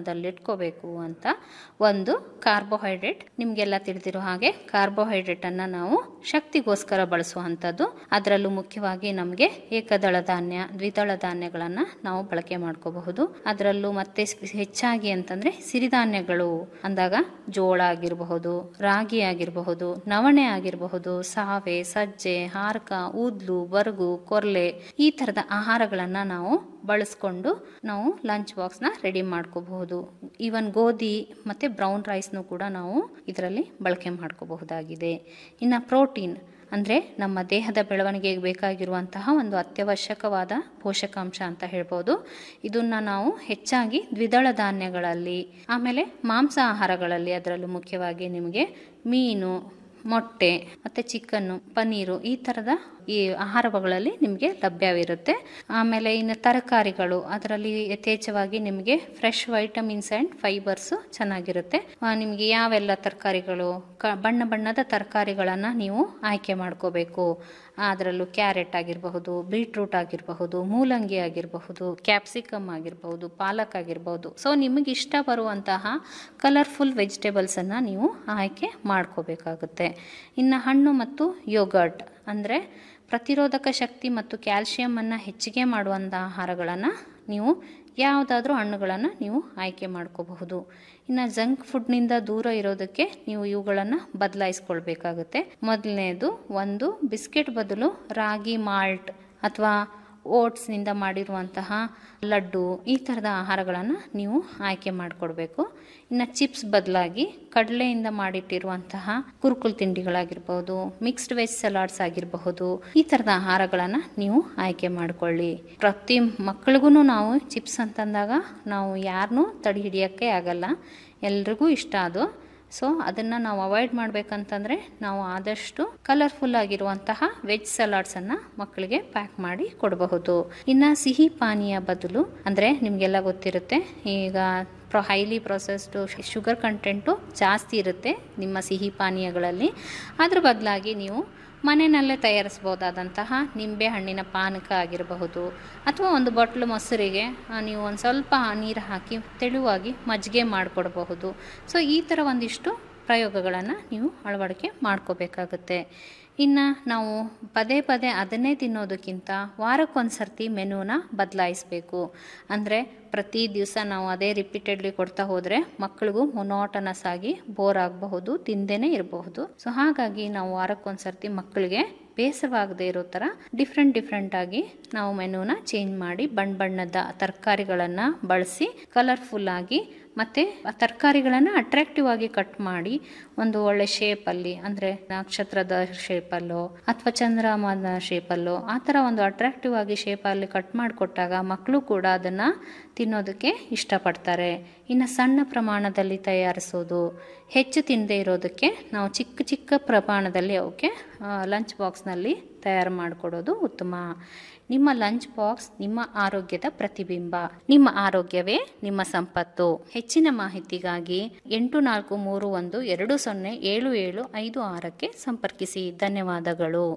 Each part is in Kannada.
ಗಮನದಲ್ಲಿಟ್ಕೋಬೇಕು ಅಂತ ಒಂದು ಕಾರ್ಬೋಹೈಡ್ರೇಟ್ ನಿಮಗೆಲ್ಲ ತಿಳಿದಿರೋ ಹಾಗೆ ಕಾರ್ಬೋಹೈಡ್ರೇಟನ್ನು ನಾವು ಶಕ್ತಿಗೋಸ್ಕರ ಬಳಸುವಂಥದ್ದು ಅದರಲ್ಲೂ ಮುಖ್ಯವಾಗಿ ನಮಗೆ ಏಕದಳ ಧಾನ್ಯ ದ್ವಿದಳ ಧಾನ್ಯಗಳನ್ನು ನಾವು ಬಳಕೆ ಮಾಡ್ಕೋಬಹುದು ಅದರಲ್ಲೂ ಮತ್ತೆ ಹೆಚ್ಚಾಗಿ ಅಂತಂದರೆ ಸಿರಿಧಾನ್ಯಗಳು ಅಂದಾಗ ಜೋಳ ಆಗಿರಬಹುದು ರಾಗಿ ಆಗಿರಬಹುದು ನವಣೆ ಆಗಿರಬಹುದು ಸಾವೆ ಸಜ್ಜೆ ಹಾರ್ಕ ಊದ್ಲು ಬರಗು ಕೊರ್ಲೆ ಈ ಥರದ ಆಹಾರಗಳನ್ನು ನಾವು ಬಳಸ್ಕೊಂಡು ನಾವು ಲಂಚ್ ಬಾಕ್ಸ್ನ ರೆಡಿ ಮಾಡ್ಕೋಬಹುದು ಈವನ್ ಗೋಧಿ ಮತ್ತು ಬ್ರೌನ್ ರೈಸ್ನು ಕೂಡ ನಾವು ಇದರಲ್ಲಿ ಬಳಕೆ ಮಾಡ್ಕೋಬಹುದಾಗಿದೆ ಇನ್ನು ಪ್ರೋಟೀನ್ ಅಂದರೆ ನಮ್ಮ ದೇಹದ ಬೆಳವಣಿಗೆಗೆ ಬೇಕಾಗಿರುವಂತಹ ಒಂದು ಅತ್ಯವಶ್ಯಕವಾದ ಪೋಷಕಾಂಶ ಅಂತ ಹೇಳ್ಬೋದು ಇದನ್ನು ನಾವು ಹೆಚ್ಚಾಗಿ ದ್ವಿದಳ ಧಾನ್ಯಗಳಲ್ಲಿ ಆಮೇಲೆ ಮಾಂಸ ಆಹಾರಗಳಲ್ಲಿ ಅದರಲ್ಲೂ ಮುಖ್ಯವಾಗಿ ನಿಮಗೆ ಮೀನು ಮೊಟ್ಟೆ ಮತ್ತು ಚಿಕನ್ನು ಪನ್ನೀರು ಈ ಥರದ ಈ ಆಹಾರಗಳಲ್ಲಿ ನಿಮಗೆ ಲಭ್ಯವಿರುತ್ತೆ ಆಮೇಲೆ ಇನ್ನು ತರಕಾರಿಗಳು ಅದರಲ್ಲಿ ಯಥೇಚ್ಛವಾಗಿ ನಿಮಗೆ ಫ್ರೆಶ್ ವೈಟಮಿನ್ಸ್ ಆ್ಯಂಡ್ ಫೈಬರ್ಸು ಚೆನ್ನಾಗಿರುತ್ತೆ ಆ, ನಿಮಗೆ ಯಾವೆಲ್ಲ ತರಕಾರಿಗಳು ಕ ಬಣ್ಣ ಬಣ್ಣದ ತರಕಾರಿಗಳನ್ನು ನೀವು ಆಯ್ಕೆ ಮಾಡ್ಕೋಬೇಕು ಅದರಲ್ಲೂ ಕ್ಯಾರೆಟ್ ಆಗಿರಬಹುದು ಬೀಟ್ರೂಟ್ ಆಗಿರಬಹುದು ಮೂಲಂಗಿ ಆಗಿರಬಹುದು ಕ್ಯಾಪ್ಸಿಕಮ್ ಆಗಿರಬಹುದು ಪಾಲಕ್ ಆಗಿರಬಹುದು ಸೊ ನಿಮಗೆ ಇಷ್ಟ ಬರುವಂತಹ ಕಲರ್ಫುಲ್ ವೆಜಿಟೇಬಲ್ಸನ್ನು ನೀವು ಆಯ್ಕೆ ಮಾಡ್ಕೋಬೇಕಾಗುತ್ತೆ ಇನ್ನು ಹಣ್ಣು ಮತ್ತು ಯೋಗರ್ಟ್ ಅಂದರೆ ಪ್ರತಿರೋಧಕ ಶಕ್ತಿ ಮತ್ತು ಕ್ಯಾಲ್ಶಿಯಮನ್ನು ಹೆಚ್ಚಿಗೆ ಮಾಡುವಂಥ ಆಹಾರಗಳನ್ನು ನೀವು ಯಾವುದಾದ್ರೂ ಹಣ್ಣುಗಳನ್ನು ನೀವು ಆಯ್ಕೆ ಮಾಡ್ಕೋಬಹುದು ಇನ್ನು ಜಂಕ್ ಫುಡ್ನಿಂದ ದೂರ ಇರೋದಕ್ಕೆ ನೀವು ಇವುಗಳನ್ನು ಬದಲಾಯಿಸ್ಕೊಳ್ಬೇಕಾಗುತ್ತೆ ಮೊದಲನೇದು ಒಂದು ಬಿಸ್ಕೆಟ್ ಬದಲು ರಾಗಿ ಮಾಲ್ಟ್ ಅಥವಾ ಓಟ್ಸ್ನಿಂದ ಮಾಡಿರುವಂತಹ ಲಡ್ಡು ಈ ಥರದ ಆಹಾರಗಳನ್ನು ನೀವು ಆಯ್ಕೆ ಮಾಡಿಕೊಡ್ಬೇಕು ಇನ್ನು ಚಿಪ್ಸ್ ಬದಲಾಗಿ ಕಡಲೆಯಿಂದ ಮಾಡಿಟ್ಟಿರುವಂತಹ ಕುರುಕುಲ್ ತಿಂಡಿಗಳಾಗಿರ್ಬೋದು ಮಿಕ್ಸ್ಡ್ ವೆಜ್ ಸಲಾಡ್ಸ್ ಆಗಿರಬಹುದು ಈ ಥರದ ಆಹಾರಗಳನ್ನು ನೀವು ಆಯ್ಕೆ ಮಾಡಿಕೊಳ್ಳಿ ಪ್ರತಿ ಮಕ್ಕಳಿಗೂ ನಾವು ಚಿಪ್ಸ್ ಅಂತಂದಾಗ ನಾವು ಯಾರನ್ನೂ ತಡೆ ಹಿಡಿಯೋಕ್ಕೆ ಆಗಲ್ಲ ಎಲ್ರಿಗೂ ಇಷ್ಟ ಅದು ಸೊ ಅದನ್ನು ನಾವು ಅವಾಯ್ಡ್ ಮಾಡಬೇಕಂತಂದರೆ ನಾವು ಆದಷ್ಟು ಕಲರ್ಫುಲ್ ಆಗಿರುವಂತಹ ವೆಜ್ ಸಲಾಡ್ಸನ್ನು ಮಕ್ಕಳಿಗೆ ಪ್ಯಾಕ್ ಮಾಡಿ ಕೊಡಬಹುದು ಇನ್ನು ಸಿಹಿ ಪಾನೀಯ ಬದಲು ಅಂದರೆ ನಿಮಗೆಲ್ಲ ಗೊತ್ತಿರುತ್ತೆ ಈಗ pro highly processed sugar content ಜಾಸ್ತಿ ಇರುತ್ತೆ ನಿಮ್ಮ ಸಿಹಿ ಪಾನೀಯಗಳಲ್ಲಿ ಅದ್ರ ಬದಲಾಗಿ ನೀವು ಮನೆಯಲ್ಲೇ ತಯಾರಿಸ್ಬೋದಾದಂತಹ ನಿಂಬೆ ಹಣ್ಣಿನ ಪಾನಕ ಆಗಿರಬಹುದು ಅಥವಾ ಒಂದು ಬಟ್ಲು ಮೊಸರಿಗೆ ಆ, ನೀವು ಒಂದು ಸ್ವಲ್ಪ ನೀರು ಹಾಕಿ ತೆಳುವಾಗಿ ಮಜ್ಜಿಗೆ ಮಾಡಿಕೊಡಬಹುದು ಸೊ ಈ ಥರ ಒಂದಿಷ್ಟು ಪ್ರಯೋಗಗಳನ್ನು ನೀವು ಅಳವಡಿಕೆ ಮಾಡ್ಕೋಬೇಕಾಗುತ್ತೆ ಇನ್ನು ನಾವು ಪದೇ ಪದೇ ಅದನ್ನೇ ತಿನ್ನೋದಕ್ಕಿಂತ ವಾರಕ್ಕೊಂದು ಸರ್ತಿ ಮೆನುನ ಬದಲಾಯಿಸಬೇಕು ಅಂದರೆ ಪ್ರತಿ ದಿವಸ ನಾವು ಅದೇ ರಿಪೀಟೆಡ್ಲಿ ಕೊಡ್ತಾ ಹೋದರೆ ಮಕ್ಕಳಿಗೂ ಮೊನೋಟನಸ್ ಆಗಿ ಬೋರ್ ಆಗಬಹುದು ತಿಂದೇನೆ ಇರಬಹುದು ಸೊ ಹಾಗಾಗಿ ನಾವು ವಾರಕ್ಕೊಂದು ಸರ್ತಿ ಮಕ್ಕಳಿಗೆ ಬೇಸರವಾಗದೇ ಇರೋ ಥರ ಡಿಫ್ರೆಂಟ್ ಡಿಫ್ರೆಂಟ್ ಆಗಿ ನಾವು ಮೆನುನ ಚೇಂಜ್ ಮಾಡಿ ಬಣ್ಣ ಬಣ್ಣದ ತರಕಾರಿಗಳನ್ನು ಬಳಸಿ ಕಲರ್ಫುಲ್ ಆಗಿ ಮತ್ತು ತರಕಾರಿಗಳನ್ನು ಅಟ್ರಾಕ್ಟಿವ್ ಆಗಿ ಕಟ್ ಮಾಡಿ ಒಂದು ಒಳ್ಳೆ ಶೇಪಲ್ಲಿ ಅಂದರೆ ನಕ್ಷತ್ರದ ಶೇಪಲ್ಲೋ ಅಥವಾ ಚಂದ್ರಮಾನ ಶೇಪಲ್ಲೋ ಆ ಥರ ಒಂದು ಅಟ್ರಾಕ್ಟಿವ್ ಆಗಿ ಶೇಪಲ್ಲಿ ಕಟ್ ಮಾಡಿಕೊಟ್ಟಾಗ ಮಕ್ಕಳು ಕೂಡ ಅದನ್ನು ತಿನ್ನೋದಕ್ಕೆ ಇಷ್ಟಪಡ್ತಾರೆ ಇನ್ನು ಸಣ್ಣ ಪ್ರಮಾಣದಲ್ಲಿ ತಯಾರಿಸೋದು ಹೆಚ್ಚು ತಿನ್ನದೇ ಇರೋದಕ್ಕೆ ನಾವು ಚಿಕ್ಕ ಚಿಕ್ಕ ಪ್ರಮಾಣದಲ್ಲಿ ಅವಕ್ಕೆ ಲಂಚ್ ಬಾಕ್ಸ್ನಲ್ಲಿ ತಯಾರು ಮಾಡಿಕೊಡೋದು ಉತ್ತಮ ನಿಮ್ಮ ಲಂಚ್ ಬಾಕ್ಸ್ ನಿಮ್ಮ ಆರೋಗ್ಯದ ಪ್ರತಿಬಿಂಬ ನಿಮ್ಮ ಆರೋಗ್ಯವೇ ನಿಮ್ಮ ಸಂಪತ್ತು ಹೆಚ್ಚಿನ ಮಾಹಿತಿಗಾಗಿ ಎಂಟು ನಾಲ್ಕು ಮೂರು ಒಂದು ಎರಡು ಸೊನ್ನೆ ಏಳು ಏಳು ಐದು ಆರಕ್ಕೆ ಸಂಪರ್ಕಿಸಿ ಧನ್ಯವಾದಗಳು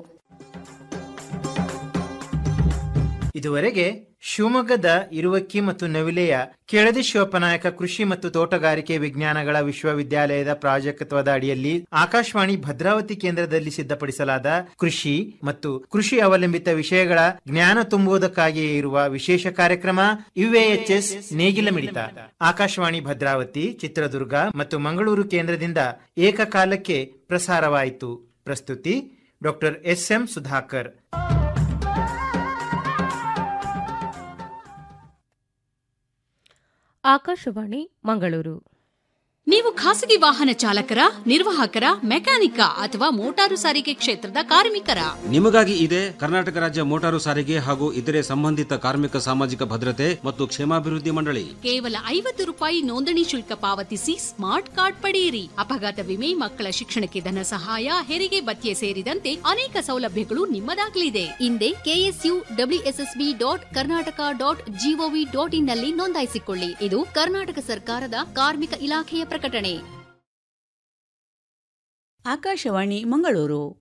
ಇದುವರೆಗೆ ಶಿವಮೊಗ್ಗದ ಇರುವಕ್ಕಿ ಮತ್ತು ನವಿಲೆಯ ಕೆಳದಿ ಶಿವಪ್ಪನಾಯಕ ಕೃಷಿ ಮತ್ತು ತೋಟಗಾರಿಕೆ ವಿಜ್ಞಾನಗಳ ವಿಶ್ವವಿದ್ಯಾಲಯದ ಪ್ರಾಜೆಕ್ಟ್ವದ ಅಡಿಯಲ್ಲಿ ಆಕಾಶವಾಣಿ ಭದ್ರಾವತಿ ಕೇಂದ್ರದಲ್ಲಿ ಸಿದ್ಧಪಡಿಸಲಾದ ಕೃಷಿ ಮತ್ತು ಕೃಷಿ ಅವಲಂಬಿತ ವಿಷಯಗಳ ಜ್ಞಾನ ತುಂಬುವುದಕ್ಕಾಗಿಯೇ ಇರುವ ವಿಶೇಷ ಕಾರ್ಯಕ್ರಮ ಯುಎಎಚ್ಎಸ್ ನೇಗಿಲ ಮಿಡಿತ ಆಕಾಶವಾಣಿ ಭದ್ರಾವತಿ ಚಿತ್ರದುರ್ಗ ಮತ್ತು ಮಂಗಳೂರು ಕೇಂದ್ರದಿಂದ ಏಕಕಾಲಕ್ಕೆ ಪ್ರಸಾರವಾಯಿತು ಪ್ರಸ್ತುತಿ doctor S M Sudhakar Akashvani Mangaluru ನೀವು ಖಾಸಗಿ ವಾಹನ ಚಾಲಕರ ನಿರ್ವಾಹಕರ ಮೆಕ್ಯಾನಿಕ ಅಥವಾ ಮೋಟಾರು ಸಾರಿಗೆ ಕ್ಷೇತ್ರದ ಕಾರ್ಮಿಕರ ನಿಮಗಾಗಿ ಇದೆ ಕರ್ನಾಟಕ ರಾಜ್ಯ ಮೋಟಾರು ಸಾರಿಗೆ ಹಾಗೂ ಇತರೆ ಸಂಬಂಧಿತ ಕಾರ್ಮಿಕ ಸಾಮಾಜಿಕ ಭದ್ರತೆ ಮತ್ತು ಕ್ಷೇಮಾಭಿವೃದ್ಧಿ ಮಂಡಳಿ ಕೇವಲ ಐವತ್ತು ರೂಪಾಯಿ ನೋಂದಣಿ ಶುಲ್ಕ ಪಾವತಿಸಿ ಸ್ಮಾರ್ಟ್ ಕಾರ್ಡ್ ಪಡೆಯಿರಿ ಅಪಘಾತ ವಿಮೆ ಮಕ್ಕಳ ಶಿಕ್ಷಣಕ್ಕೆ ಧನ ಸಹಾಯ ಹೆರಿಗೆ ಭತ್ಯೆ ಸೇರಿದಂತೆ ಅನೇಕ ಸೌಲಭ್ಯಗಳು ನಿಮ್ಮದಾಗಲಿದೆ ಹಿಂದೆ KSU WSSB dot Karnataka dot GOV dot in ನಲ್ಲಿ ನೋಂದಾಯಿಸಿಕೊಳ್ಳಿ ಇದು ಕರ್ನಾಟಕ ಸರ್ಕಾರದ ಕಾರ್ಮಿಕ ಇಲಾಖೆಯ ಪ್ರಕಟಣೆ ಆಕಾಶವಾಣಿ ಮಂಗಳೂರು